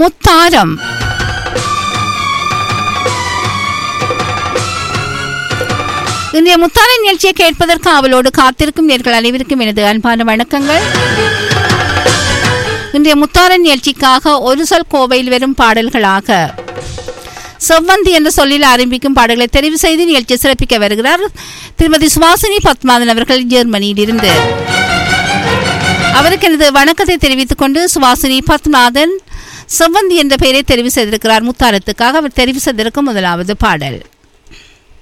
முத்தாரம் இன்றைய முத்தார நிகழ்ச்சியை கேட்பதற்கு அவளோடு காத்திருக்கும் நேர்கள் அனைவருக்கும் எனது அன்பான வணக்கங்கள் இன்றைய முத்தார நிகழ்ச்சிக்காக ஒரு சொல் கோவையில் வரும் பாடல்களாக செவ்வந்தி என்ற சொல்லில் ஆரம்பிக்கும் பாடல்களை தெரிவு செய்து நிகழ்ச்சியை சிறப்பிக்க வருகிறார் திருமதி சுவாசினி பத்மாதன் அவர்கள் ஜெர்மனியில் இருந்து அவருக்கு எனது வணக்கத்தை தெரிவித்துக் கொண்டு சுவாசினி பத்மநாதன் செவ்வந்தி என்ற பெயரை தெரிவு செய்திருக்கிறார் முத்தாரத்துக்காக அவர் தெரிவு செய்திருக்கும் முதலாவது பாடல்